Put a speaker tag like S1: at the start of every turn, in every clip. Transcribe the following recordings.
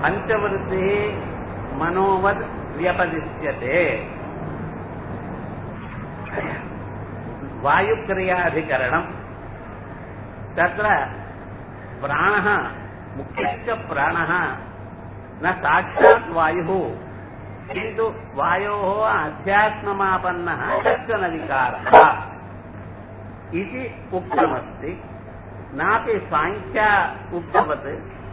S1: பஞ்சவருத்தி மனோவத் வியபதிஷ்யதே वायुक्रियाधिकरणम् तत्र प्राणः मुख्यश्च प्राणः न साक्षात् वायुः किन्तु वायोः अध्यात्ममापन्नः कश्चन विकारः इति उक्तमस्ति नापि साङ्ख्या उक्तवत्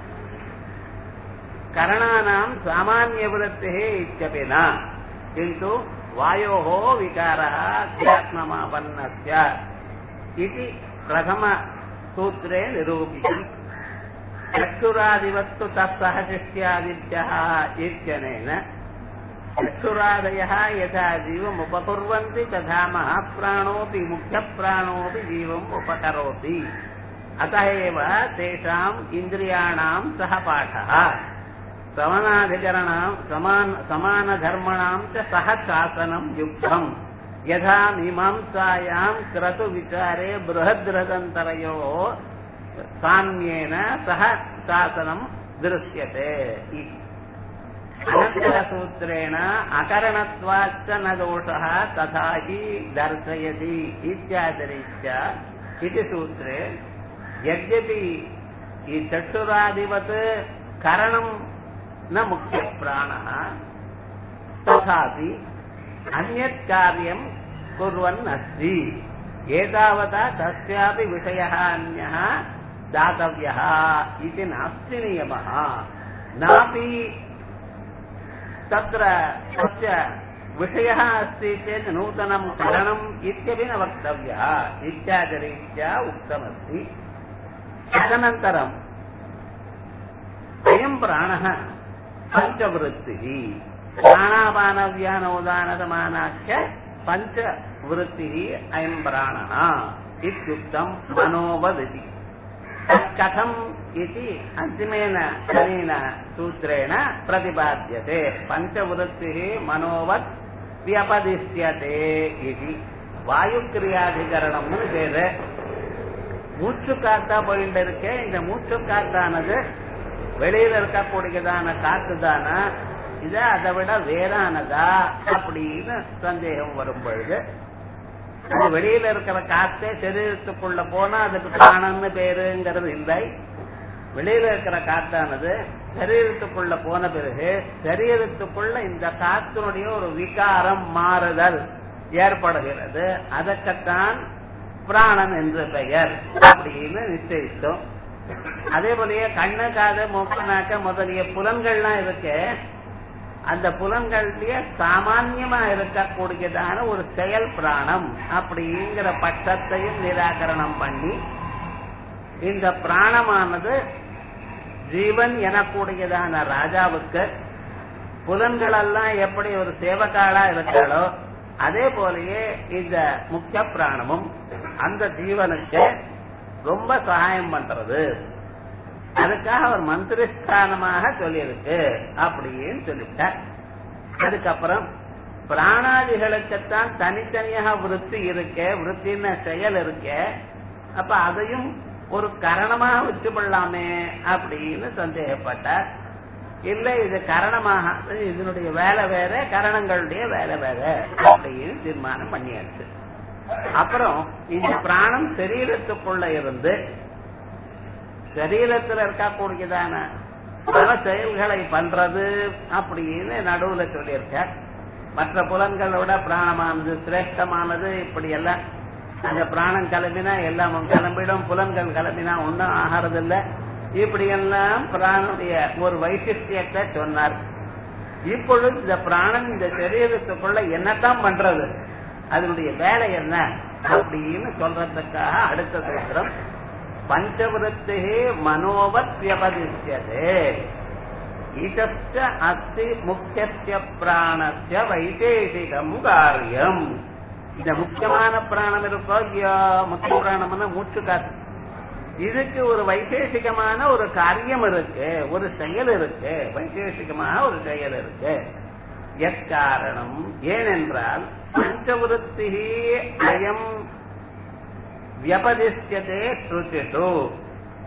S1: करणानां सामान्यवृत्तिः इत्यपि न किन्तु वायोः विकारः अध्यात्ममापन्नस्य इति प्रथमसूत्रे निरूपितम् चक्षुरादिवत्तु तत्सह शिष्यादिभ्यः इत्यनेन चक्षुरादयः यथा जीवम् उपकुर्वन्ति तथा महाप्राणोऽपि मुख्यप्राणोऽपि जीवम् उपकरोति अतः एव तेषाम् इन्द्रियाणां सह पाठः समानाधिकरणां समान समानधर्मणां च सह शासनं युक्तम् यथा मीमांसायां क्रतुविचारे बृहद्रदन्तरयोः साम्येन सह शासनं दृश्यते इति अनन्तरसूत्रेण अकरणत्वाच्च न दोषः तथा हि दर्शयति इत्यादिरीत्या इति सूत्रे यद्यपि ई चक्षुरादिवत् करणं न मुख्यप्राणः तथापि अन्यत् कार्यं कुर्वन् अस्ति एतावता तस्यापि विषयः अन्यः दातव्यः इति नास्ति नियमः नापि तत्र तस्य विषयः अस्ति चेत् नूतनं करणम् इत्यपि न वक्तव्यः इत्यादिरीत्या उक्तमस्ति तदनन्तरम् अयं प्राणः पञ्चवृत्तिः प्राणापानव्यानोदानसमानाख्य पञ्चवृत्तिः अयं प्राणः इत्युक्तं मनोवदिति कथम् इति अन्तिमेन अनेन सूत्रेण प्रतिपाद्यते पञ्चवृत्तिः मनोवत् व्यपदिश्यते इति வாயுக்கிரியாதிகரணம்னு பேரு மூச்சு காத்தா போயிட்டு இருக்கே இந்த மூச்சு காத்தானது வெளியில இருக்கக்கூடியதான காத்து தானா இத அதை விட வேறானதா அப்படின்னு சந்தேகம் வரும் பொழுது அது வெளியில இருக்கிற காத்தே சரீரத்துக்குள்ள போனா அதுக்கு பிராணம்னு பேருங்கிறது இல்லை வெளியில இருக்கிற காத்தானது சரீரத்துக்குள்ள போன பிறகு சரீரத்துக்குள்ள இந்த காத்தினுடைய ஒரு விகாரம் மாறுதல் ஏற்படுகிறது அதற்குத்தான் பிராணன் என்று பெயர் அப்படின்னு நிச்சயித்தோம் அதே போலயே கண்ணு காது மூக்கு நாக்க முதலிய புலன்கள்லாம் இருக்கு அந்த புலன்கள்லயே சாமான்யமா இருக்கக்கூடியதான ஒரு செயல் பிராணம் அப்படிங்கிற பட்சத்தையும் நிராகரணம் பண்ணி இந்த பிராணமானது ஜீவன் எனக்கூடியதான ராஜாவுக்கு புலன்களெல்லாம் எப்படி ஒரு சேவகாலா இருக்காளோ அதே போலயே இந்த முக்கிய பிராணமும் அந்த ஜீவனுக்கு ரொம்ப சகாயம் பண்றது அதுக்காக ஒரு மந்திரஸ்தானமாக சொல்லியிருக்கு அப்படின்னு சொல்லிட்டார் அதுக்கப்புறம் பிராணாதிகளுக்குத்தான் தனித்தனியாக விருத்தி இருக்கு விருத்தின்னு செயல் இருக்கு அப்ப அதையும் ஒரு கரணமாக வச்சுக்கொள்ளாமே அப்படின்னு சந்தேகப்பட்டார் இல்ல இது கரணமாக இதனுடைய வேலை வேற கரணங்களுடைய வேலை வேற அப்படின்னு தீர்மானம் பண்ணியாச்சு அப்புறம் இந்த பிராணம் சரீரத்துக்குள்ள இருந்து சரீரத்தில் இருக்கக்கூடியதான பல செயல்களை பண்றது அப்படின்னு நடுவுல சொல்லியிருக்க மற்ற புலன்களோட பிராணமானது சிரேஷ்டமானது இப்படி எல்லாம் அந்த பிராணம் கிளம்பினா எல்லாம் கிளம்பிடும் புலன்கள் கிளம்பினா ஒன்றும் ஆகிறதில்ல இப்படி எல்லாம் பிராணுடைய ஒரு வைசிஷ்டியத்தை சொன்னார் இப்பொழுது இந்த பிராணன் இந்த சரீரத்துக்குள்ள என்னத்தான் பண்றது அதனுடைய வேலை என்ன அப்படின்னு சொல்றதுக்காக அடுத்த சூத்திரம் பஞ்சவருத்தி மனோவத் வியபதிஷ்யதே இதச்ச அஸ்தி முக்கிய பிராணஸ்ய வைசேஷிகம் காரியம் இந்த முக்கியமான பிராணம் இருக்கோ இல்லையோ முக்கிய பிராணம்னா மூச்சு காத்து இதுக்கு ஒரு வைசேஷிகமான ஒரு காரியம் இருக்கு ஒரு செயல் இருக்கு வைசேஷிகமான ஒரு செயல் இருக்கு எக்காரணம் ஏனென்றால் பஞ்சவருத்தி அயம் வியபதிஷ்யதே ஸ்ருதிஷு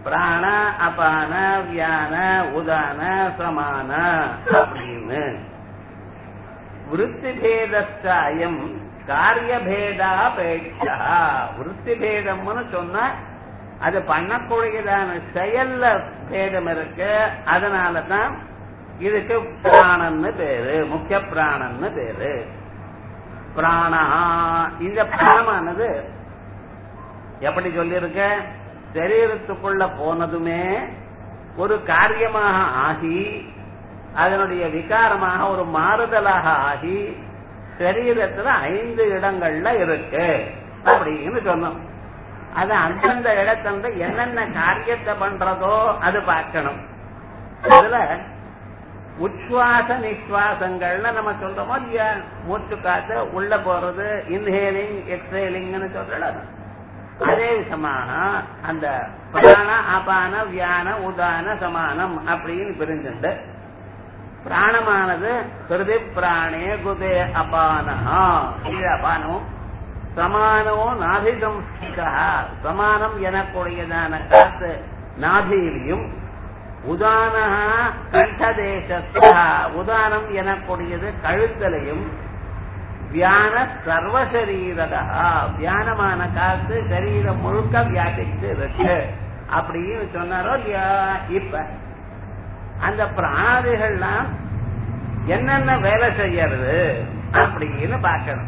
S1: பிராண அபான வியான உதான சமான அப்படின்னு விருத்தி பேதஸ்தாயம் காரியபேதாபேட்சா விருத்தி பேதம்னு சொன்னா அது பண்ணக்கூடியதான செயல்ல பேதம் இருக்கு அதனாலதான் இதுக்கு பிராணன்னு பேரு முக்கிய பிராணன்னு பேரு பிராணா இந்த பிராணமானது எப்படி சொல்லியிருக்க சரீரத்துக்குள்ள போனதுமே ஒரு காரியமாக ஆகி அதனுடைய விகாரமாக ஒரு மாறுதலாக ஆகி சரீரத்துல ஐந்து இடங்கள்ல இருக்கு அப்படின்னு சொன்னோம் அது அந்தந்த இடத்துல என்னென்ன காரியத்தை பண்றதோ அது பார்க்கணும் அதுல உச்சுவாச நிஸ்வாசங்கள்னு நம்ம சொல்றோமோ இல்லையா மூச்சு காத்து உள்ள போறது இன்ஹேலிங் எக்ஸேலிங்னு சொல்றோம் அதே விதமாக அந்த பிராண அபான வியான உதான சமானம் அப்படின்னு பிரிஞ்சுண்டு பிராணமானது ஹிருதி பிராணே குதே அபானஹா இது அபானமும் சமானோ நாதிசம்ஸ்கிதா சமானம் எனக்கூடியதான காத்து நாதியிலையும் உதானஹா கண்டதேசஸ்தா உதானம் எனக்கூடியது கழுத்தலையும் வியான சர்வசரீரதா வியானமான காத்து சரீரம் முழுக்க வியாபித்து இருக்கு அப்படின்னு சொன்னாரோ இல்லையா இப்ப அந்த பிராணாதிகள்லாம் என்னென்ன வேலை செய்யறது அப்படின்னு பார்க்கணும்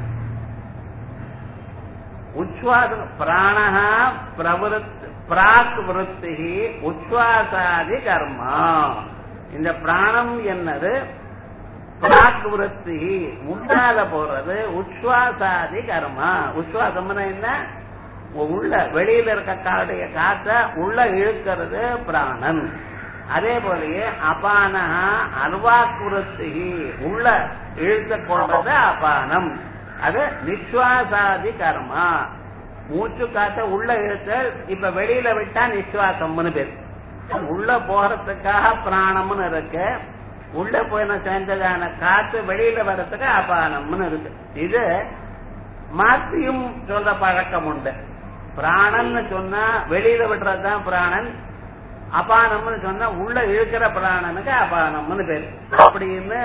S1: உச்வாச பிராணஹா பிரவருத் பிராக் விருத்தி உச்வாசாதி கர்மா இந்த பிராணம் என்னது பிராக் விருத்தி முன்னால போறது உச்வாசாதி கர்மா உச்வாசம்னா என்ன உள்ள வெளியில இருக்க காடைய காத்த உள்ள இழுக்கிறது பிராணன் அதே போலயே அபானஹா அர்வாக்குருத்தி உள்ள இழுத்து கொள்றது அபானம் அது நிஸ்வாசாதி கர்மா மூச்சு காத்த உள்ள இழுத்த இப்ப வெளியில விட்டா நிஸ்வாசம்னு பேர் உள்ள போறதுக்காக பிராணம்னு இருக்கு உள்ள போயின சேர்ந்ததான காத்து வெளியில வர்றதுக்கு அபானம்னு இருக்கு இது மாத்தியும் சொல்ற பழக்கம் உண்டு பிராணன்னு சொன்னா வெளியில விடுறதுதான் பிராணன் அபானம்னு சொன்னா உள்ள இழுக்கிற பிராணனுக்கு அபானம்னு பேரு அப்படின்னு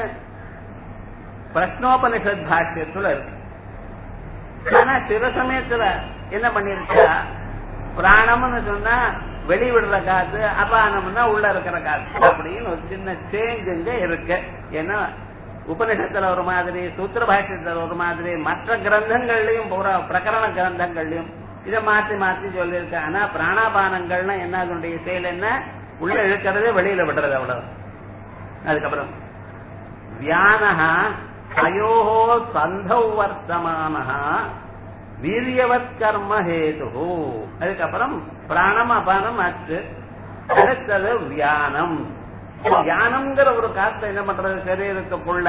S1: பிரஷ்னோபனிஷத் பாஷ்யத்துல இருக்கு ஆனா சில சமயத்துல என்ன பண்ணிருக்கா பிராணம்னு சொன்னா வெளிவிடுற காத்து அபானம்னா உள்ள இருக்கிற காத்து அப்படின்னு ஒரு சின்ன சேஞ்ச் இங்க இருக்கு ஏன்னா உபநிஷத்துல ஒரு மாதிரி சூத்திர பாஷ்யத்துல ஒரு மாதிரி மற்ற கிரந்தங்கள்லயும் பூரா பிரகரண கிரந்தங்கள்லயும் இதை மாத்தி மாத்தி சொல்லியிருக்க ஆனா பிராணாபானங்கள்னா என்ன அதனுடைய செயல் என்ன உள்ள இழுக்கிறது வெளியில விடுறது அவ்வளவு அதுக்கப்புறம் வியானஹா அயோஹோ சந்தௌ வர்த்தமானஹா வீரியவத் கர்ம ஹேது அதுக்கப்புறம் பிராணம் அபானம் ஆச்சு அடுத்தது வியானம் தியானம்ங்கிற ஒரு காத்து என்ன பண்றது சரீரத்துக்குள்ள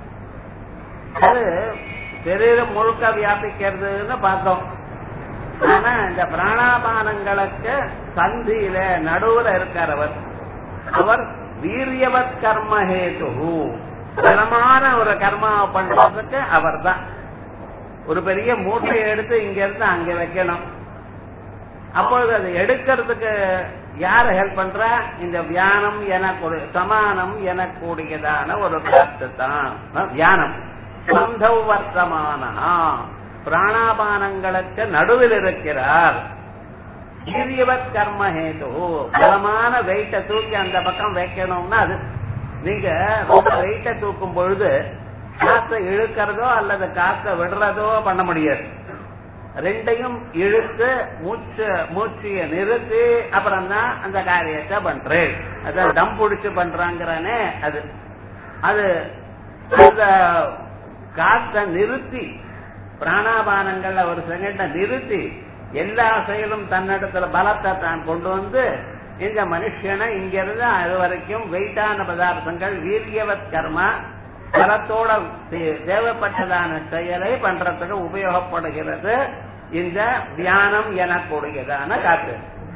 S1: அது சரீரம் முழுக்க வியாபிக்கிறதுன்னு பார்த்தோம் ஆனா இந்த பிராணாபானங்களுக்கு சந்தியில நடுவுல இருக்கிறவர் அவர் வீரியவத் கர்ம ஹேது பலமான ஒரு கர்மாவை பண்றதுக்கு அவர் தான் ஒரு பெரிய மூட்டையை எடுத்து இங்க இருந்து அங்க வைக்கணும் அப்பொழுது அது எடுக்கிறதுக்கு யார் ஹெல்ப் பண்றா இந்த வியானம் எனக்கு சமானம் எனக்கூடியதான ஒரு காத்து தான் வியானம் சந்தௌ வர்த்தமானா பிராணாபானங்களுக்கு நடுவில் இருக்கிறார் வீரியவத் கர்ம ஹேது பலமான வெயிட்ட தூக்கி அந்த பக்கம் வைக்கணும்னா அது நீங்க ரொம்ப வெயிட்ட தூக்கும் பொழுது காத்த இழுக்கிறதோ அல்லது காத்த விடுறதோ பண்ண முடியாது ரெண்டையும் இழுத்து மூச்சு மூச்சிய நிறுத்தி அப்புறம் தான் அந்த காரியத்தை பண்றேன் அதான் டம் பிடிச்சு பண்றாங்கிறானே அது அது அந்த காத்த நிறுத்தி பிராணாபானங்கள்ல ஒரு செகண்ட நிறுத்தி எல்லா செயலும் தன்னிடத்துல பலத்தை தான் கொண்டு வந்து இந்த மனுஷனை இங்க இருந்து அது வரைக்கும் வெயிட்டான பதார்த்தங்கள் வீரியவத் கர்மா பலத்தோட தேவைப்பட்டதான செயலை பண்றதுக்கு உபயோகப்படுகிறது இந்த தியானம் எனக்கூடியதான காத்து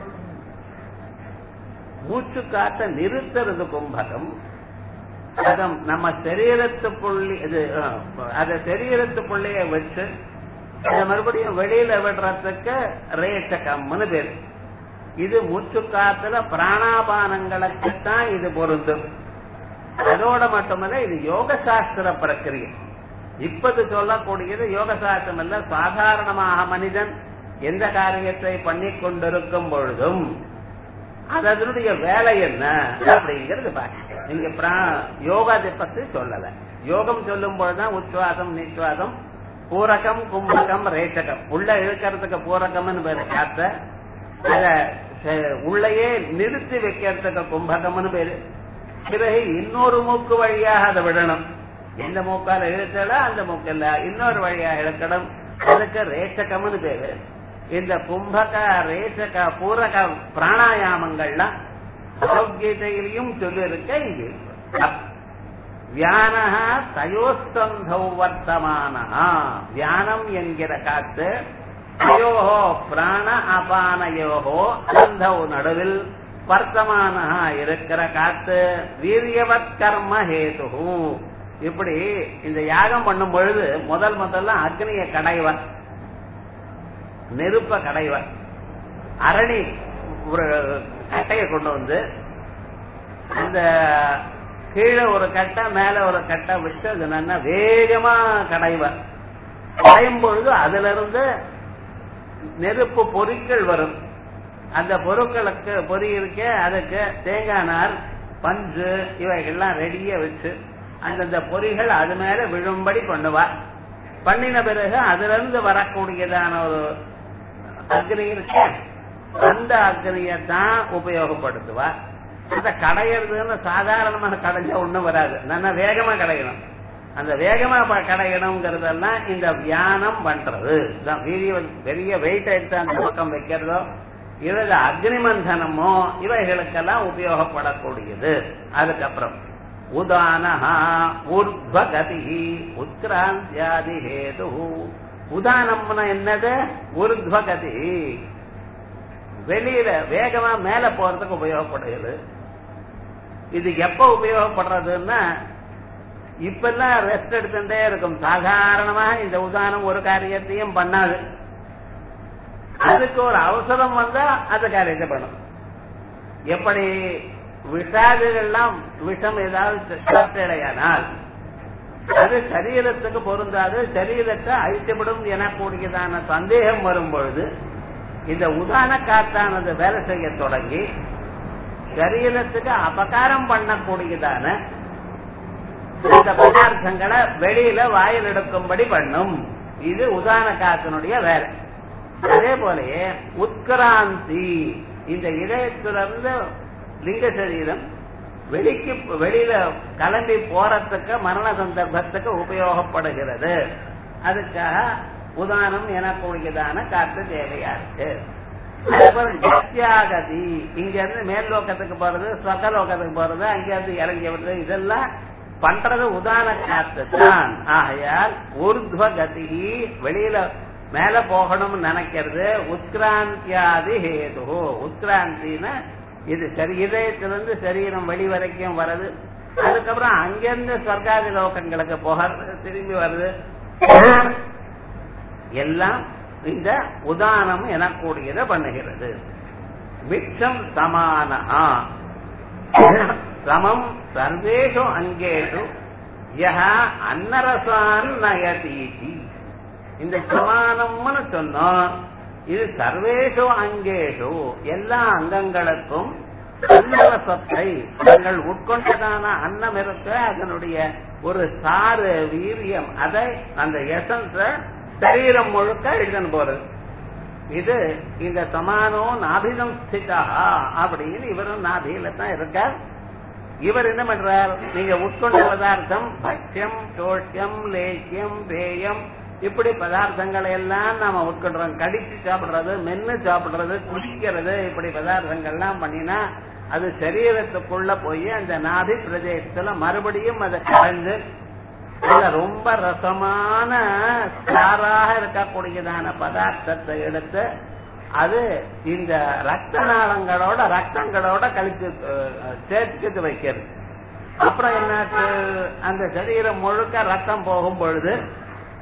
S1: மூச்சு காத்த நிறுத்துறது கும்பகம் அதம் நம்ம சரீரத்துக்குள்ளே இது அத சரீரத்துக்குள்ளேயே வச்சு அதை மறுபடியும் வெளியில விடுறதுக்கு ரேட்டகம்னு பேரு இது மூச்சு காத்துல பிராணாபானங்களுக்குத்தான் இது பொருந்தும் அதோட மட்டுமல்ல இது யோக சாஸ்திர பிரக்கிரியை இப்பது சொல்லக்கூடியது யோக சாஸ்திரம் அல்ல சாதாரணமாக மனிதன் எந்த காரியத்தை பண்ணி கொண்டிருக்கும் பொழுதும் அது அதனுடைய வேலை என்ன அப்படிங்கிறது பாக்க நீங்க யோகாதை பத்தி சொல்லல யோகம் சொல்லும் பொழுதுதான் உச்சுவாசம் நிச்சுவாசம் பூரகம் கும்பகம் ரேச்சகம் உள்ள இழுக்கிறதுக்கு பூரகம்னு பேரு காத்த அத உள்ளேயே நிறுத்தி வைக்கிறதுக்கு கும்பகம்னு பேரு பிறகு இன்னொரு மூக்கு வழியாக அதை விடணும் எந்த மூக்கால இழுத்தல அந்த மூக்கல்ல இன்னொரு வழியா இழுக்கணும் அதுக்கு ரேச்சகம்னு பேரு இந்த கும்பக ரேச்சக பூரக பிராணாயாமங்கள்லாம் பகவத்கீதையிலையும் சொல்லியிருக்க இது வியானக தயோஸ்தந்தௌ வர்த்தமானஹா வியானம் என்கிற காத்து தயோஹோ பிராண அபானயோஹோ ஸ்தந்தௌ நடுவில் வர்த்தமானஹா இருக்கிற காத்து வீரியவத் கர்ம ஹேது இப்படி இந்த யாகம் பண்ணும் பொழுது முதல் முதல்ல அக்னிய கடைவன் நெருப்ப கடைவன் அரணி ஒரு கட்டைய கொண்டு வந்து அந்த கீழே ஒரு கட்டை மேல ஒரு கட்டை விட்டு அது நல்லா வேகமா கடைவன் கடையும் பொழுது அதுல இருந்து நெருப்பு பொருட்கள் வரும் அந்த பொருட்களுக்கு பொறி இருக்க அதுக்கு தேங்காய் நார் பஞ்சு இவைகள்லாம் ரெடியா வச்சு அந்தந்த பொறிகள் அது மேல விழும்படி பண்ணுவார் பண்ணின பிறகு அதுல இருந்து வரக்கூடியதான ஒரு அக்னி இருக்கு அந்த அக்னியை தான் உபயோகப்படுத்துவார் அந்த கடையிறதுன்னு சாதாரணமாக கடைஞ்சா ஒண்ணும் வராது நல்லா வேகமா கடையணும் அந்த வேகமா கடையணுங்கிறதெல்லாம் இந்த தியானம் பண்றது வீரிய பெரிய வெயிட் எடுத்து அந்த பக்கம் வைக்கிறதோ இல்ல அக்னிமந்தனமோ இவைகளுக்கெல்லாம் உபயோகப்படக்கூடியது அதுக்கப்புறம் உதானஹா ஊர்வகதி உத்கிராந்தியாதி ஹேது உதானம்னா என்னது ஊர்துவகதி வெளியில வேகமா மேல போறதுக்கு உபயோகப்படுகிறது இது எப்ப உபயோகப்படுறதுன்னா இப்பெல்லாம் ரெஸ்ட் எடுத்துட்டே இருக்கும் சாதாரணமா இந்த உதாரணம் ஒரு காரியத்தையும் பண்ணாது அதுக்கு ஒரு அவசரம் வந்தா அந்த காரியத்தை பண்ணும் எப்படி விஷாதுகள்லாம் விஷம் ஏதாவது சாப்பிடையானால் அது சரீரத்துக்கு பொருந்தாது சரீரத்தை அழித்துவிடும் எனக்கூடியதான சந்தேகம் வரும் பொழுது இந்த உதான காத்தானது வேலை செய்ய தொடங்கி சரீரத்துக்கு அபகாரம் பண்ணக்கூடியதான இந்த பதார்த்தங்களை வெளியில வாயில் எடுக்கும்படி பண்ணும் இது உதான காத்தினுடைய வேலை அதே போலயே உத்கிராந்தி இந்த இதயத்திலிருந்து லிங்க சரீரம் வெளிக்கு வெளியில கிளம்பி போறதுக்கு மரண சந்தர்ப்பத்துக்கு உபயோகப்படுகிறது அதுக்காக உதாரணம் எனக்கூடியதான காற்று தேவையா இருக்கு அதுக்கப்புறம் ஜத்தியாகதி இங்க இருந்து மேல் லோக்கத்துக்கு போறது ஸ்வகலோகத்துக்கு போறது அங்க இருந்து இறங்கி வருது இதெல்லாம் பண்றது உதான காத்து தான் ஆகையால் ஊர்துவ கதி வெளியில மேல போகணும்னு நினைக்கிறது உத்கிராந்தியாதி ஹேது உத்கிராந்தினா இது சரி இதயத்திலிருந்து சரீரம் வெளி வரைக்கும் வருது அதுக்கப்புறம் அங்கிருந்து சொர்க்காதி லோகங்களுக்கு போகிறது திரும்பி வருது எல்லாம் இந்த உதானம் எனக்கூடியதை பண்ணுகிறது மிச்சம் சமானா சமம் சர்வேஷு அங்கேஷு யஹ அன்னரசான் நயதீதி இந்த சமானம்னு சொன்னோம் இது சர்வேஷு அங்கேஷு எல்லா அங்கங்களுக்கும் அன்னரசத்தை தங்கள் உட்கொண்டதான அன்னம் இருக்க அதனுடைய ஒரு சாறு வீரியம் அதை அந்த எசன்ஸ சரீரம் முழுக்க எழுதன் போறது இது இந்த சமானோ நாபிதம் ஸ்திதா அப்படின்னு இவரும் நாபியில தான் இருக்கார் இவர் என்ன பண்றார் நீங்க உட்கொண்ட பதார்த்தம் பட்சியம் தோஷம் லேக்கியம் பேயம் இப்படி பதார்த்தங்களை எல்லாம் நாம உட்கொள்றோம் கடிச்சு சாப்பிடுறது மென்னு சாப்பிடுறது குடிக்கிறது இப்படி பதார்த்தங்கள்லாம் பண்ணினா அது சரீரத்துக்குள்ள போய் அந்த நாபி பிரதேசத்துல மறுபடியும் அதை கலந்து அதுல ரொம்ப ரசமான சாராக இருக்கக்கூடியதான பதார்த்தத்தை எடுத்து அது இந்த ரத்த நாளங்களோட ரத்தங்களோட கழிச்சு சேர்த்துக்கிட்டு வைக்கிறது அப்புறம் என்னாச்சு அந்த சரீரம் முழுக்க ரத்தம் போகும் பொழுது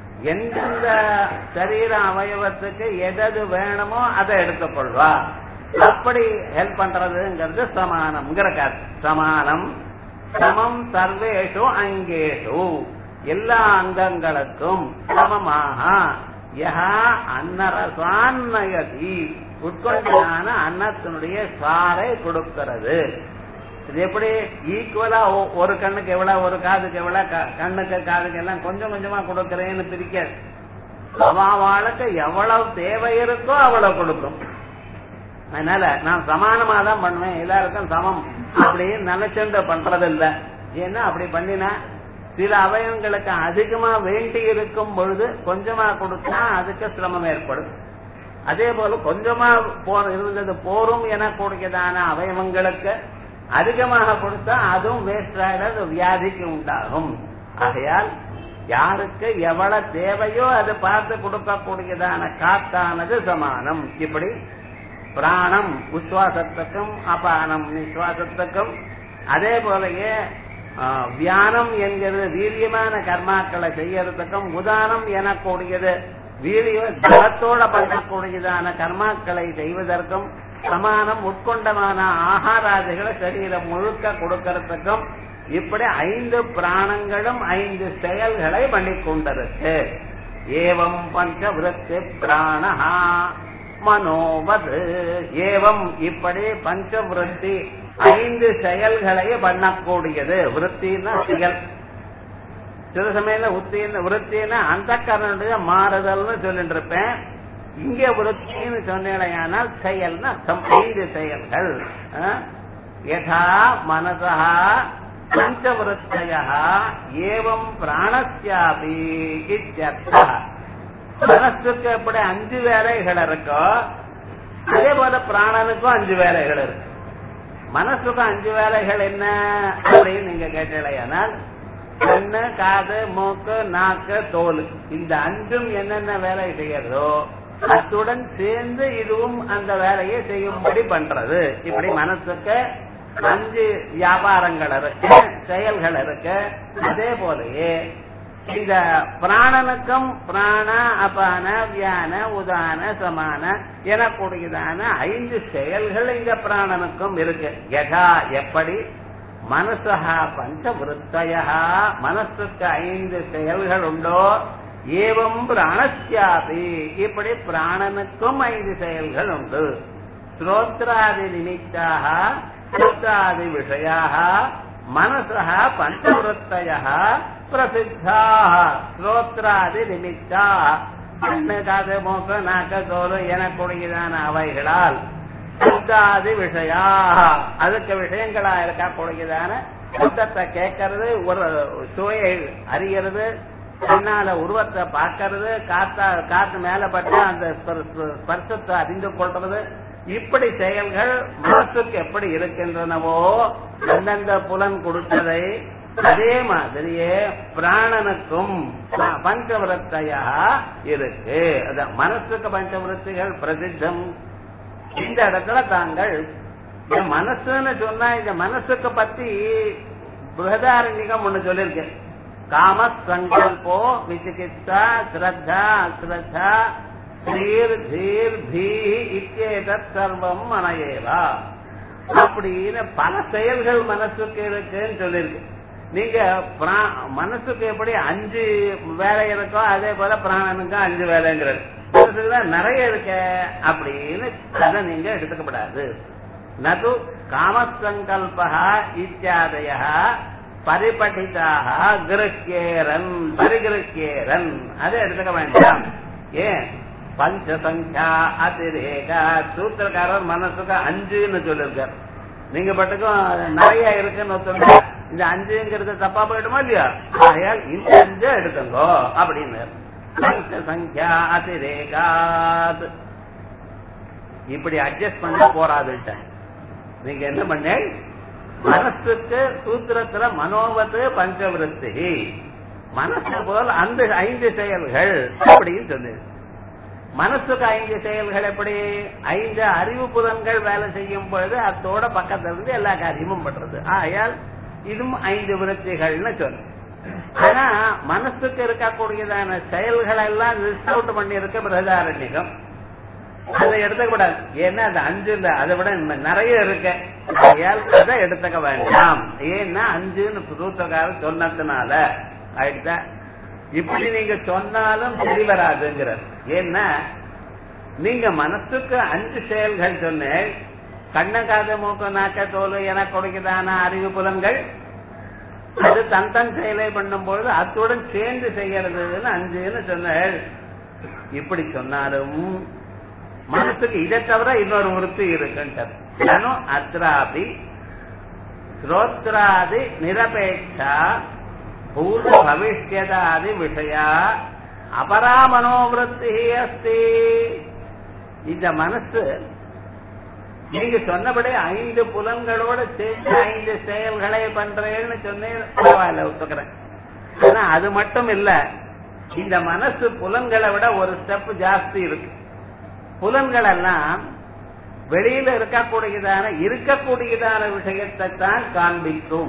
S1: எந்தெந்த சரீர அவயவத்துக்கு எதது வேணுமோ அதை எடுத்துக்கொள்வா அப்படி ஹெல்ப் பண்றதுங்கிறது சமானம்ங்கிற கருத்து சமானம் சமம் சர்வேஷு அங்கேஷு எல்லா அங்கங்களுக்கும் சமமாக யஹா அன்னரசான்னயதி உட்கொண்டான அன்னத்தினுடைய சாரை கொடுக்கிறது இது எப்படி ஈக்குவலா ஒரு கண்ணுக்கு எவ்வளவு ஒரு காதுக்கு எவ்வளவு க- கண்ணுக்கு காதுக்கு எல்லாம் கொஞ்சம் கொஞ்சமா கொடுக்கறேன்னு பிரிக்காது அவளுக்கு எவ்வளவு தேவை இருக்கோ அவ்வளவு கொடுக்கும் அதனால நான் சமானமா தான் பண்ணுவேன் எல்லாருக்கும் சமம் அப்படின்னு நினைச்சுட்டு பண்றது இல்ல ஏன்னா அப்படி பண்ணினா சில அவயவங்களுக்கு அதிகமா வேண்டி இருக்கும் பொழுது கொஞ்சமா கொடுத்தா அதுக்கு சிரமம் ஏற்படும் அதே போல கொஞ்சமா போ இருந்தது போரும் என கூடியதான அவயவங்களுக்கு அதிகமாக கொடுத்தா அதுவும் வேஸ்ட் ஆகிடாது வியாதிக்கு உண்டாகும் ஆகையால் யாருக்கு எவ்வளவு தேவையோ அதை பார்த்து கொடுக்கக்கூடியதான காத்தானது சமானம் இப்படி பிராணம் உஸ்வாசத்துக்கும் அபானம் நிஸ்வாசத்துக்கும் அதே போலயே ஆ, வியானம் என்கிறது வீரியமான கர்மாக்களை செய்யறதுக்கும் உதானம் எனக்கூடியது வீரிய ஜலத்தோட பண்ணக்கூடியதான கர்மாக்களை செய்வதற்கும் சமானம் உட்கொண்டமான ஆகாராதிகளை சரீரம் முழுக்க கொடுக்கறதுக்கும் இப்படி ஐந்து பிராணங்களும் ஐந்து செயல்களை பண்ணிக் கொண்டிருக்கு ஏவம் பஞ்சவிருத்தி பிராணஹா மனோவது ஏவம் இப்படி பஞ்சவிருத்தி ஐந்து செயல்களை பண்ணக்கூடியது விருத்தின்னா செயல் சில சமயம்ல உத்தின்னு விருத்தின்னா அந்த கரனுடைய மாறுதல்னு சொல்லிட்டு இருப்பேன் இங்க விருத்தின்னு சொன்னேனால் செயல்னா அர்த்தம் ஐந்து செயல்கள் ஆ? யதா மனசா பஞ்சவிருத்தய ஏவம் பிராணஸ்யாபி இத்தியர்த்தः மனசுக்கு எப்படி அஞ்சு வேலைகள் இருக்கோ அதே போல பிராணனுக்கும் அஞ்சு வேலைகள் இருக்கு மனசுக்கு அஞ்சு வேலைகள் என்ன அப்படின்னு நீங்க கேட்டீங்களேனால் கண்ணு காது மூக்கு நாக்கு தோல் இந்த அஞ்சும் என்னென்ன வேலை செய்யறதோ அத்துடன் சேர்ந்து இதுவும் அந்த வேலையை செய்யும்படி பண்றது இப்படி மனசுக்கு அஞ்சு வியாபாரங்கள் இருக்கு செயல்கள் இருக்கு அதே போலயே இந்த பிராணனுக்கும் பிராண அபான வியான உதான சமான எனக்கூடியதான ஐந்து செயல்கள் இங்க பிராணனுக்கும் இருக்கு யதா எப்படி மனசா பஞ்சவிருத்தய மனசுக்கு ஐந்து செயல்கள் உண்டோ ஏவம் பிராணஸ்யாபி இப்படி பிராணனுக்கும் ஐந்து செயல்கள் உண்டு ஸ்ரோத்ராதி நிமித்தாக ஸ்ரோத்ராதி விஷயாக மனசா பஞ்சவருத்தய பிரசித்தாக ஸ்ரோத்ராதி நிமித்தா கண்ணு காது மூக்கு நாக்கு தோல் எனக்கூடியதான அவைகளால் சப்தாதி விஷயா அதுக்கு விஷயங்களா இருக்கக்கூடியதான சப்தத்தை கேட்கறது ஒரு சுவையை அறியறது கண்ணால உருவத்தை பார்க்கறது காத்தா காத்து மேல பட்டு அந்த ஸ்பர்- ஸ்பர்சத்தை அறிந்து கொள்றது இப்படி செயல்கள் மனசுக்கு எப்படி இருக்கின்றனவோ அந்தந்த புலன் கொடுத்ததை அதே மாதிரியே பிராணனுக்கும் ப- பஞ்சவிரத்தையா இருக்கு அதான் மனசுக்கு பஞ்சவிருத்திகள் பிரசித்தம் இந்த இடத்துல தாங்கள் இந்த மனசுன்னு சொன்னா இந்த மனசுக்கு பத்தி பிரகதாரண்யம் ஒண்ணு சொல்லிருக்கு காம சங்கல்போ விசிகிச்சா ஸ்ரத்தா அஸ்ரத்தா ஸ்ரீர் தீர் பீ இக்கேதத் சர்வம் மனையேவா அப்படின்னு பல செயல்கள் மனசுக்கு இருக்குன்னு சொல்லிருக்கு நீங்க பிரா- மனசுக்கு எப்படி அஞ்சு வேலை இருக்கோ அதே போல பிராணனுக்கும் அஞ்சு வேலைங்கிறது மனசுக்குதான் நிறைய இருக்க அப்படின்னு அதை நீங்க எடுத்துக்கப்படாது நது காமசங்கல்பா இத்தியாதய பரிபட்டிதாக கிருக்கியேரன் பரிகிருக்கியேரன் அதை எடுத்துக்க வேண்டாம் ஏன் பஞ்சசங்கியா அதிரேகா சூத்திரக்காரர் மனசுக்கு அஞ்சுன்னு சொல்லிருக்கார் நீங்க பட்டுக்கும் நிறைய இருக்குன்னு சொன்னா இந்த அஞ்சுங்கிறது தப்பா போயிடுமா இல்லையா ஆகையால் இந்த அஞ்சு எடுத்துங்கோ அப்படின்னு பஞ்சசங்கியா அதிரேகாத் இப்படி அட்ஜஸ்ட் பண்ண போறாதுட்டேன் நீங்க என்ன பண்ண மனசுக்கு சூத்திரத்துல மனோவத்து பஞ்சவிருத்தி மனசு போல் அந்த ஐந்து செயல்கள் அப்படின்னு சொன்னது மனசுக்கு ஐந்து செயல்கள் எப்படி ஐந்து அறிவு புலன்கள் வேலை செய்யும் பொழுது அத்தோட பக்கத்துல இருந்து எல்லா காரியமும் பண்றது ஆகையால் இதுவும் ஐந்து விருத்திகள்னு சொல்லு ஆனா மனசுக்கு இருக்கக்கூடியதான செயல்கள் எல்லாம் லிஸ்ட் அவுட் பண்ணி இருக்க பிரதாரண்யம் அதை எடுத்துக்க கூடாது ஏன்னா அது அஞ்சு இல்ல அதை விட இன்னும் நிறைய இருக்கு ஆகையால் அதை எடுத்துக்க வேண்டாம் ஏன்னா அஞ்சுன்னு சூத்திரக்காரர் சொன்னதுனால ஆயிடுச்சா இப்படி நீங்க சொன்னாலும் சரி வராதுங்கிறார் ஏன்னா நீங்க மனசுக்கு அஞ்சு செயல்கள் சொன்னேன் கண்ண காது மூக்கு நாக்க தோல் என கொடுக்குதான அறிவு புலன்கள் அது தன் தன் செயலை பண்ணும் பொழுது அத்துடன் சேர்ந்து செய்யறதுன்னு அஞ்சுன்னு சொன்னேன் இப்படி சொன்னாலும் மனசுக்கு இதை தவிர இன்னொரு உறுப்பு இருக்குன்றது அத்ராபி ஸ்ரோத்ராதி நிரபேட்சா பூத பவிஷ்யதாதி விஷயா அபரா மனோவிருத்தி அஸ்தி இந்த மனசு நீங்க சொன்னபடி ஐந்து புலன்களோட சேர்ந்து ஐந்து செயல்களை பண்றேன்னு சொன்னேன் பரவாயில்ல ஒத்துக்கிறேன் ஆனா அது மட்டும் இல்ல இந்த மனசு புலன்களை விட ஒரு ஸ்டெப் ஜாஸ்தி இருக்கு புலன்கள் எல்லாம் வெளியில இருக்கக்கூடியதான இருக்கக்கூடியதான விஷயத்தை தான் காண்பிக்கும்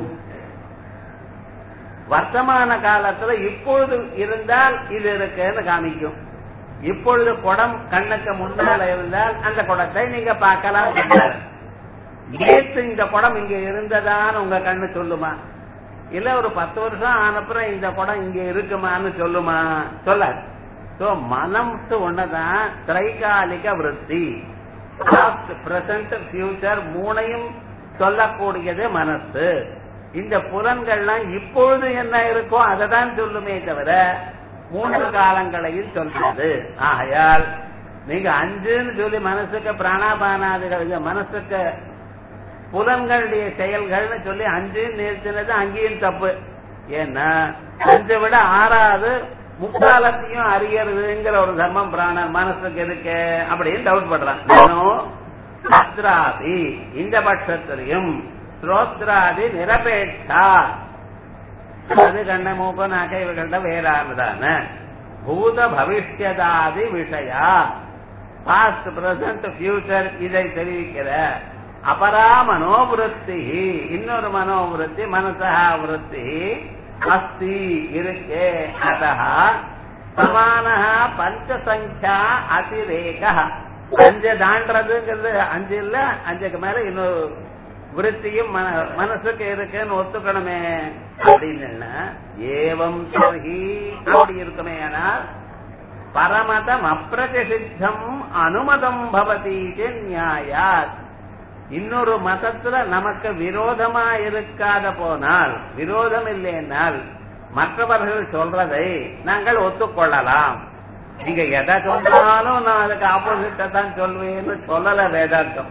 S1: வர்த்தமான காலத்துல இப்பொழுது இருந்தால் இது இருக்குன்னு காமிக்கும் இப்பொழுது குடம் கண்ணுக்கு முன்னால இருந்தால் அந்த குடத்தை நீங்க பார்க்கலாம் நேற்று இந்த குடம் இங்க இருந்ததான்னு உங்க கண்ணு சொல்லுமா இல்ல ஒரு பத்து வருஷம் ஆனப்புறம் இந்த குடம் இங்க இருக்குமான்னு சொல்லுமா சொல்லாது சோ மனம்ஸ் ஒண்ணுதான் திரைகாலிக விருத்தி பாஸ்ட் பிரசன்ட் ஃபியூச்சர் மூணையும் சொல்லக்கூடியது மனசு இந்த புலன்கள்லாம் இப்பொழுது என்ன இருக்கோ அதை தான் சொல்லுமே தவிர மூன்று காலங்களையும் சொல்றது ஆகையால் நீங்க அஞ்சுன்னு சொல்லி மனசுக்கு பிராணாபானாதிகள் மனசுக்கு புலன்களுடைய செயல்கள்னு சொல்லி அஞ்சுன்னு நிறுத்தினது அங்கேயும் தப்பு ஏன்னா அஞ்சை விட ஆறாவது முக்காலத்தையும் அறியறதுங்கிற ஒரு தர்மம் பிராண மனசுக்கு இருக்கு அப்படின்னு டவுட் பண்றான் அத்ராதி இந்த பட்சத்திலையும் ஸ்ரோத்ராதி நிரபேட்சா அது கண்ண மூக்க நாக்க இவர்கள்ட்ட வேறானதான பூத பவிஷ்யதாதி விஷயா பாஸ்ட் பிரசன்ட் ஃபியூச்சர் இதை தெரிவிக்கிற அபரா மனோவிருத்தி இன்னொரு மனோவிருத்தி மனசா விருத்தி அஸ்தி இருக்கே அத சமான பஞ்சசங்கியா அதிரேக அஞ்சு தாண்டதுங்கிறது அஞ்சு இல்ல அஞ்சுக்கு மேல இன்னொரு விருத்தியும் மனசுக்கு இருக்குன்னு ஒத்துக்கணுமே அப்படின்னு ஏவம் சர்ஹி அப்படி இருக்குமே ஆனால் பரமதம் அப்பிரதிசித்தம் அனுமதம் பவதி நியாயாத் இன்னொரு மதத்துல நமக்கு விரோதமா இருக்காத போனால் விரோதம் இல்லைன்னால் மற்றவர்கள் சொல்றதை நாங்கள் ஒத்துக்கொள்ளலாம் நீங்க எதை சொன்னாலும் நான் அதுக்கு ஆப்போசிட்ட தான் சொல்வேன்னு சொல்லல வேதாந்தம்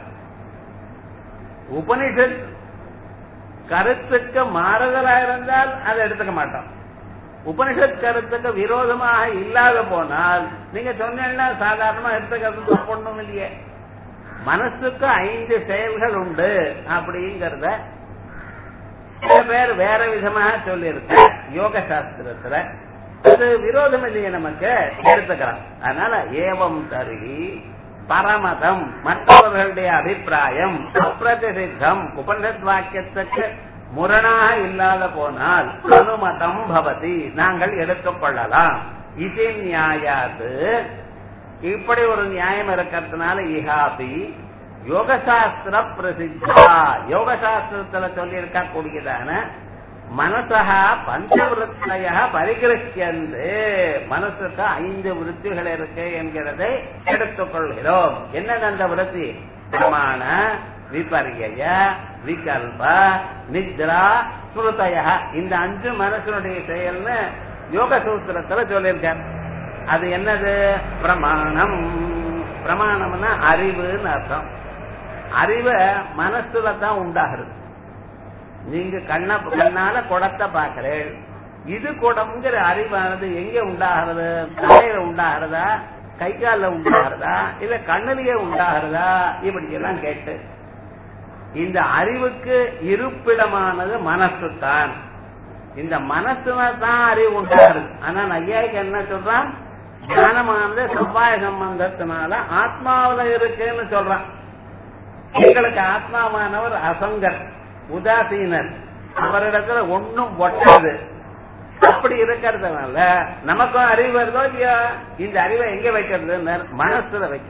S1: உபனிஷத் கருத்துக்கு மாறுதலா இருந்தால் அதை எடுத்துக்க மாட்டோம் உபனிஷத் கருத்துக்கு விரோதமாக இல்லாத போனால் நீங்க சொன்னீங்கன்னா சாதாரணமா எடுத்துக்கிறது தப்பு இல்லையே மனசுக்கு ஐந்து செயல்கள் உண்டு அப்படிங்கறத சில பேர் வேற விதமாக சொல்லியிருக்க யோக சாஸ்திரத்துல அது விரோதம் இல்லையே நமக்கு எடுத்துக்கலாம் அதனால ஏவம் தருகி பரமதம் மற்றவர்களுடைய அபிப்பிராயம் அப்பிரதிசித்தம் உபனிஷத் வாக்கியத்துக்கு முரணாக இல்லாத போனால் அனுமதம் பவதி நாங்கள் எடுத்துக்கொள்ளலாம் இது நியாயாது இப்படி ஒரு நியாயம் இருக்கிறதுனால இஹாபி யோகசாஸ்திர பிரசித்தா யோகசாஸ்திரத்துல சொல்லி இருக்கக்கூடியதான மனசா பஞ்சவிருத்தைய பரிகிருஷ்யந்து மனசுக்கு ஐந்து விருத்திகள் இருக்கு என்கிறதை எடுத்துக்கொள்கிறோம் என்னது அந்த விருத்தி பிரமாண விபரிய விகல்ப நித்ரா ஸ்ருதய இந்த அஞ்சு மனசனுடைய செயல்னு யோக சூத்திரத்துல சொல்லியிருக்கார் அது என்னது பிரமாணம் பிரமாணம்னா அறிவுன்னு அர்த்தம் அறிவை மனசுல தான் உண்டாகிறது நீங்க கண்ண கண்ணால குடத்தை பாக்குறேன் இது குடம்ங்கிற அறிவானது எங்க உண்டாகிறது தலையில உண்டாகிறதா கை காலில் உண்டாகிறதா இல்ல கண்ணிலேயே உண்டாகிறதா இப்படி எல்லாம் கேட்டு இந்த அறிவுக்கு இருப்பிடமானது மனசு தான் இந்த மனசுல தான் அறிவு உண்டாகிறது ஆனா ஐயாவுக்கு என்ன சொல்றான் ஞானமானது செவ்வாய் சம்பந்தத்தினால ஆத்மாவில இருக்குன்னு சொல்றான் எங்களுக்கு ஆத்மாவானவர் அசங்கர் உதாசீனர் அவரிடத்துல ஒன்னும் ஒட்டாது அப்படி இருக்கிறதுனால நமக்கும் அறிவு வருதோ இல்லையா இந்த அறிவை எங்க வைக்கிறது மனசுல வைக்க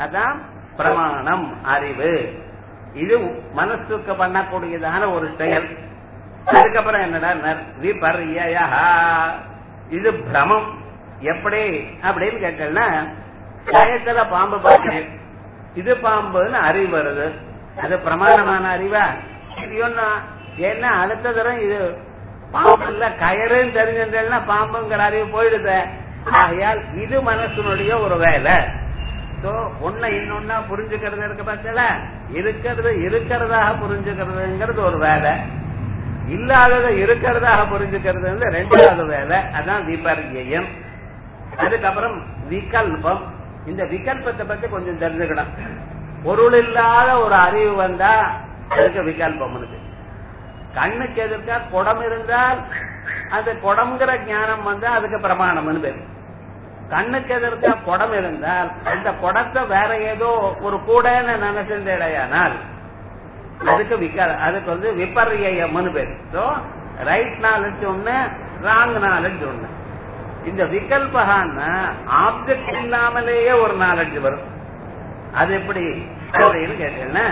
S1: அதான் பிரமாணம் அறிவு இது மனசுக்கு பண்ணக்கூடியதான ஒரு செயல் அதுக்கப்புறம் என்னடா விபர்யா இது பிரமம் எப்படி அப்படின்னு கேட்டேன்னா பயத்துல பாம்பு பார்த்தேன் இது பாம்புன்னு அறிவு வருது அது பிரமாணமான அறிவா இது ஒண்ணா ஏன்னா அடுத்த தரம் இது பாம்பு இல்ல கயறுன்னு தெரிஞ்சிருந்தேன்னா பாம்புங்கிற அறிவு போயிடுது ஆகையால் இது மனசனுடைய ஒரு வேலை சோ ஒன்ன இன்னொன்னா புரிஞ்சுக்கிறது இருக்கு பார்த்தல இருக்கிறது இருக்கிறதாக புரிஞ்சுக்கிறதுங்கிறது ஒரு வேலை இல்லாதத இருக்கிறதாக புரிஞ்சுக்கிறது ரெண்டாவது வேலை அதான் விபர்யம் அதுக்கப்புறம் விகல்பம் இந்த விகல்பத்தை பத்தி கொஞ்சம் தெரிஞ்சுக்கணும் பொருள் இல்லாத ஒரு அறிவு வந்தா அதுக்கு விகல்பம் இருக்கு கண்ணுக்கு எதிர்க்கா குடம் இருந்தால் அது குடம்ங்கிற ஞானம் வந்தா அதுக்கு பிரமாணம்னு பேரு கண்ணுக்கு எதிர்க்க குடம் இருந்தால் அந்த குடத்தை வேற ஏதோ ஒரு கூடன்னு நினைச்சிருந்தேடையானால் அதுக்கு விக்க அதுக்கு வந்து விபர்யம்னு பேரு ஸோ ரைட் நாலேஜ் ஒண்ணு ராங் நாலேஜ் ஒண்ணு இந்த விகல்பகான்னா ஆப்ஜெக்ட் இல்லாமலேயே ஒரு நாலேஜ் வரும் அது எப்படி அப்படின்னு கேட்டேன்னா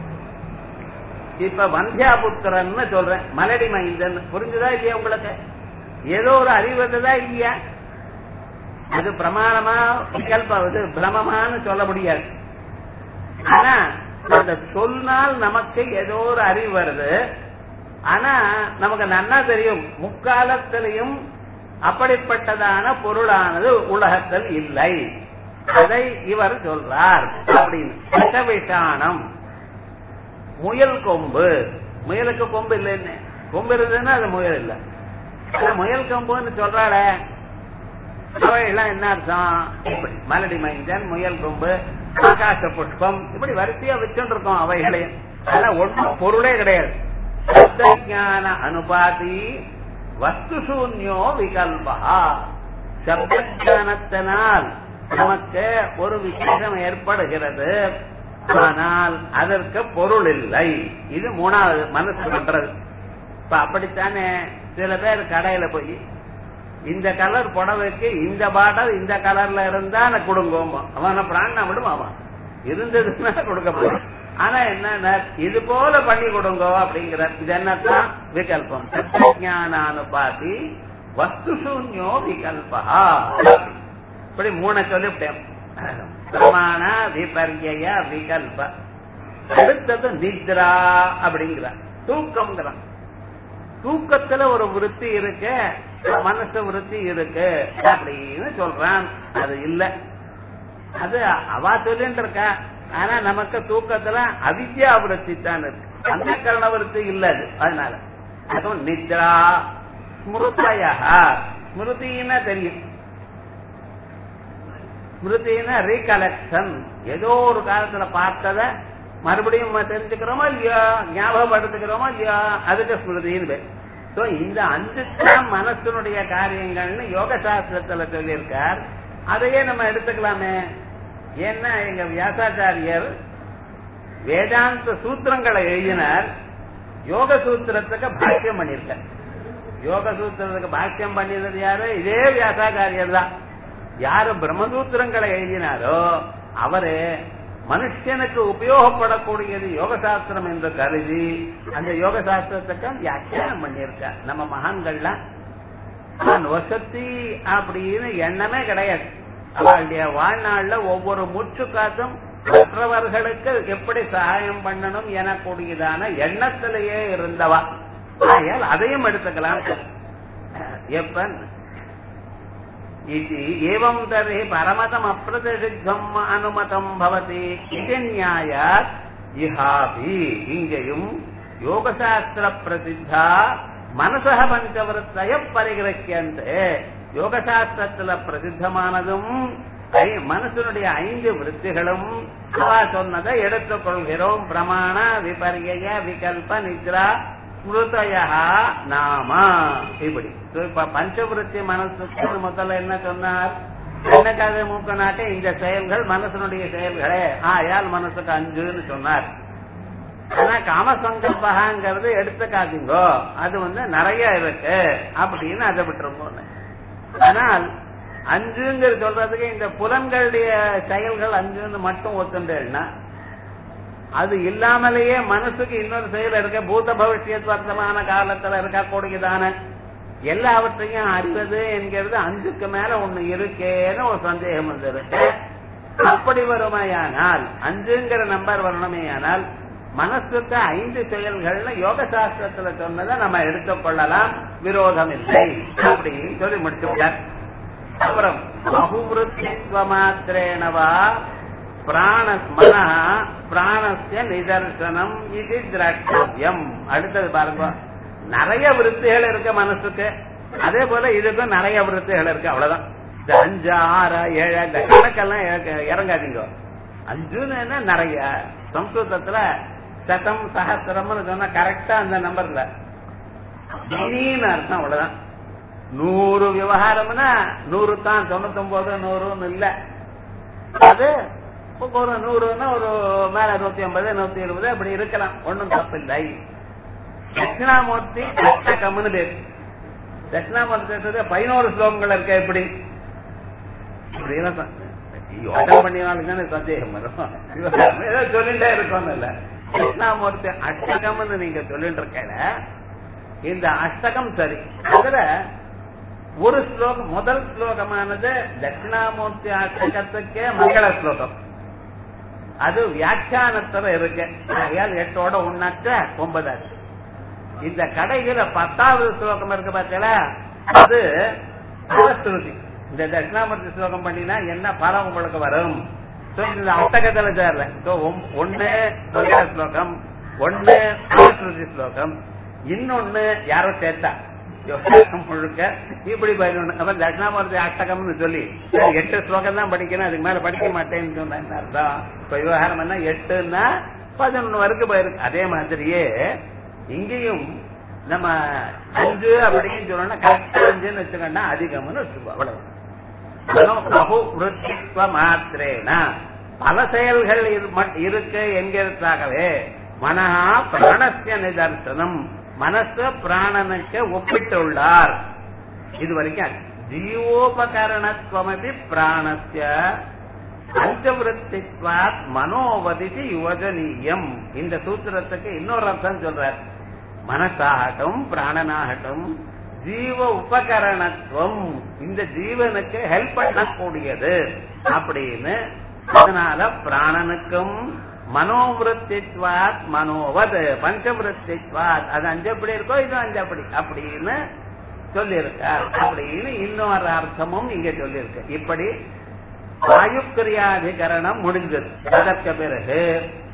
S1: இப்ப வந்தியாபுத்திரன்னு சொல்றேன் மலடி மைந்தன் புரிஞ்சுதா இல்லையா உங்களுக்கு ஏதோ ஒரு அறிவு வந்ததா இல்லையா அது பிரமாணமா விகல்பம் அது பிரமமான்னு சொல்ல முடியாது ஆனா அந்த சொன்னால் நமக்கு ஏதோ ஒரு அறிவு வருது ஆனா நமக்கு நன்னா தெரியும் முக்காலத்திலையும் அப்படிப்பட்டதான பொருளானது உலகத்தில் இல்லை அதை இவர் சொல்றார் அப்படின்னு விஷானம் முயல் கொம்பு முயலுக்கு கொம்பு இல்லைன்னு கொம்பு இருந்ததுன்னா அது முயல் இல்ல முயல் கொம்புன்னு சொல்றாள அவையெல்லாம் என்ன அர்த்தம் இப்படி மலடி மைந்தன் முயல் கொம்பு ஆகாச புஷ்பம் இப்படி வரிசையா வச்சுட்டு இருக்கோம் அவைகளையும் அதெல்லாம் ஒன்றும் பொருளே கிடையாது சப்தஞான அனுபாதி வஸ்து சூன்யோ விகல்பா சப்தஞானத்தினால் நமக்கு ஒரு விசேஷம் ஏற்படுகிறது ஆனால் அதற்கு பொருள் இல்லை இது மூணாவது மனசு பண்றது இப்ப அப்படித்தானே சில பேர் கடையில போய் இந்த கலர் புடவைக்கு இந்த பாடல் இந்த கலர்ல இருந்தா நான் கொடுங்கோமா அவன பிராணா விடும் அவன் இருந்ததுன்னா கொடுக்க போறோம் ஆனா என்ன இது போல பண்ணி கொடுங்க அப்படிங்கிற இது என்னத்தான் விகல்பம் சத்ஞானானுபாதி வஸ்து சூன்யோ விகல்பா இப்படி மூணு சொல்லிவிட்டேன் பிரமாண விபர்ய விகல்ப அடுத்தது நித்ரா அப்படிங்கிற தூக்கம்ங்கிறான் தூக்கத்துல ஒரு விருத்தி இருக்கு மனசு விருத்தி இருக்கு அப்படின்னு சொல்றான் அது இல்ல அது அவா சொல்லிட்டு இருக்கா ஆனா நமக்கு தூக்கத்துல அவித்யா விருத்தி தான் இருக்கு அந்த கரண விருத்தி இல்ல அது அதனால அதுவும் நித்ரா ஸ்மிருதயா ஸ்மிருதினா தெரியும் ஸ்மிருதினா ரீகலெக்ஷன் ஏதோ ஒரு காலத்துல பார்த்தத மறுபடியும் தெரிஞ்சுக்கிறோமா இல்லையா ஞாபகப்படுத்துக்கிறோமா இல்லையா அதுக்கு ஸ்மிருதின்னு பேர் சோ இந்த அஞ்சு தான் மனசனுடைய காரியங்கள்னு யோக சாஸ்திரத்துல சொல்லியிருக்கார் அதையே நம்ம எடுத்துக்கலாமே ஏன்னா எங்க வியாசாச்சாரியர் வேதாந்த சூத்திரங்களை எழுதினார் யோக சூத்திரத்துக்கு பாக்கியம் பண்ணிருக்கார் யோக சூத்திரத்துக்கு பாக்கியம் பண்ணியது யாரு இதே வியாசாச்சாரியர் தான் யாரு பிரம்மசூத்திரங்களை எழுதினாரோ அவரு மனுஷனுக்கு உபயோகப்படக்கூடியது யோக சாஸ்திரம் என்று கருதி அந்த யோக சாஸ்திரத்துக்கு வியாக்கியானம் பண்ணியிருக்கார் நம்ம மகான்கள்லாம் நான் வசதி அப்படின்னு எண்ணமே கிடையாது அவளுடைய வாழ்நாள்ல ஒவ்வொரு மூச்சு காத்தும் மற்றவர்களுக்கு எப்படி சகாயம் பண்ணணும் எனக்கூடியதான எண்ணத்திலேயே இருந்தவா ஆகையால் அதையும் எடுத்துக்கலாம் எப்ப इति एवं तर्हि परमतम् अप्रतिषिद्धम् अनुमतम् भवति इति न्यायात् इहापि இங்கேயும் யோகசாஸ்திர பிரசித்தா மனசக பஞ்சவருத்தய பரிகிரக்கியந்தே யோகசாஸ்திரத்துல பிரசித்தமானதும் மனசனுடைய ஐந்து விருத்திகளும் சொன்னதை எடுத்துக்கொள்கிறோம் பிரமாண விபரிய விகல்ப நித்ரா ஸ்மிருதயா நாம இப்படி இப்ப பஞ்சபுரத்தி மனசுக்கு முதல்ல என்ன சொன்னார் என்னக்காக மூக்கனாக்க இந்த செயல்கள் மனசனுடைய செயல்களே ஆயால் மனசுக்கு அஞ்சுன்னு சொன்னார் ஆனா காமசங்கல்பகாங்கிறது எடுத்துக்காதீங்கோ அது வந்து நிறைய இருக்கு அப்படின்னு அதை விட்டுருங்க ஆனால் அஞ்சுங்கிற சொல்றதுக்கு இந்த புலன்களுடைய செயல்கள் அஞ்சுன்னு மட்டும் ஒத்துண்டேன்னா அது இல்லாமலேயே மனசுக்கு இன்னொரு செயல் இருக்க பூத பவிஷ்யத் வர்த்தமான காலத்துல இருக்கக்கூடியதான எல்லாவற்றையும் அறிவது என்கிறது அஞ்சுக்கு மேல ஒண்ணு இருக்கேன்னு ஒரு சந்தேகம் வந்திருக்கு அப்படி வருமையானால் அஞ்சுங்கிற நம்பர் வரணுமேயானால் மனசுக்கு ஐந்து செயல்கள்னு யோக சாஸ்திரத்துல சொன்னதை நம்ம எடுத்துக்கொள்ளலாம் விரோதம் இல்லை அப்படின்னு சொல்லி முடிச்சுட்டார் அப்புறம் பகுவிருத்தித்வ மாத்திரேனவா பிராண மன பிராணஸ்ய நிதர்சனம் இது திரஷ்டவியம் அடுத்தது பாருங்க நிறைய விருத்திகள் இருக்கு மனசுக்கு அதே போல இதுக்கும் நிறைய விருத்திகள் இருக்கு அவ்வளவுதான் இந்த அஞ்சு ஆறு ஏழு இந்த கணக்கெல்லாம் இறக்க- இறங்காதீங்க அஞ்சுன்னு என்ன நிறைய சம்ஸ்கிருதத்துல சதம் சகசிரம்னு சொன்னா கரெக்டா அந்த நம்பர்ல திடீர்னு அர்த்தம் அவ்வளவுதான் நூறு விவகாரம்னா நூறு தான் தொண்ணூத்தி ஒன்பது நூறுன்னு இல்ல அது ஒரு நூறுன்னா ஒரு மேல நூத்தி ஐம்பது நூத்தி இருபது அப்படி இருக்கலாம் ஒண்ணும் தப்பு இல்லை தட்சிணாமூர்த்தி அஷ்டகம்னு பேரு தட்சிணாமூர்த்தி பதினோரு ஸ்லோகங்கள் இருக்க எப்படி இப்படி எல்லாம் சொ- யோசனை பண்ணினாலும் தானே சந்தேகம் வரும் இவன் ஏதோ சொல்லிட்டே இருக்கோம் இல்ல தட்சிணாமூர்த்தி அஷ்டகம்னு நீங்க சொல்லிட்டு இருக்கல இந்த அஷ்டகம் சரி அதுல ஒரு ஸ்லோகம் முதல் ஸ்லோகமானது தட்சிணாமூர்த்தி அஷ்டகத்துக்கே மங்கள ஸ்லோகம் அது வியாக்கியானத்துல இருக்கு ஆகையால் எட்டோட ஒன்னாச்ச ஒன்பதாச்சு இந்த கடையில பத்தாவது ஸ்லோகம் இருக்கு பார்த்தீங்களா அது பலஸ்ருதி இந்த தட்சிணாமூர்த்தி ஸ்லோகம் பண்ணினா என்ன பலம் உங்களுக்கு வரும் So, இந்த அஷ்டகத்துல சேர்ல So, ஒம்- ஒண்ணு மங்கள ஸ்லோகம் ஒண்ணு பலஸ்ருதி ஸ்லோகம் இன்னொன்னு யாரோ சேர்த்தா யோகம் முழுக்க இப்படி பதினொன்னு அப்ப தட்சிணாமூர்த்தி அஷ்டகம்னு சொல்லி சரி, எட்டு ஸ்லோகம் தான் படிக்கணும் அதுக்கு மேல படிக்க மாட்டேன்னு சொன்னா என்ன அர்த்தம் இப்ப விவகாரம் என்ன எட்டுன்னா பதினொன்னு வரைக்கும் போயிருக்கு அதே மாதிரியே இங்கேயும் நம்ம அஞ்சு அப்படின்னு சொல்லணும்னா கரெக்டா அஞ்சுன்னு வச்சுக்கோன்னா அதிகம்னு வச்சுக்கோ அவ்வளவு மனோ பகு விருத்தித்வ மாத்திரேன பல செயல்கள் இரு- மட்- இருக்கு என்கிறதுக்காகவே மனஹா பிராணஸ்ய நிதர்சனம் மனசு பிராணனுக்கு ஒப்பிட்டுள்ளார் இது வரைக்கும் ஜீவோபகரணத்துவமபி பிராணஸ்ய பஞ்சவிருத்தித்வாத் மனோவதிதி யுவஜனீயம் இந்த சூத்திரத்துக்கு இன்னொரு அர்த்தம் சொல்றார் மனசாகட்டும் பிராணனாகட்டும் ஜீவ உபகரணத்துவம் இந்த ஜீவனுக்கு ஹெல்ப் பண்ணக்கூடியது அப்படின்னு அதனால பிராணனுக்கும் மனோவிருத்தித்வாத் மனோவது பஞ்சவிருத்தித்வாத் அது அஞ்சு எப்படி இருக்கோ இது அஞ்சு அப்படி அப்படின்னு சொல்லியிருக்கார் அப்படின்னு இன்னொரு அர்த்தமும் இங்க சொல்லியிருக்கு இப்படி வாயுக்கிரியாதிகரணம் முடிஞ்சது அதற்கு பிறகு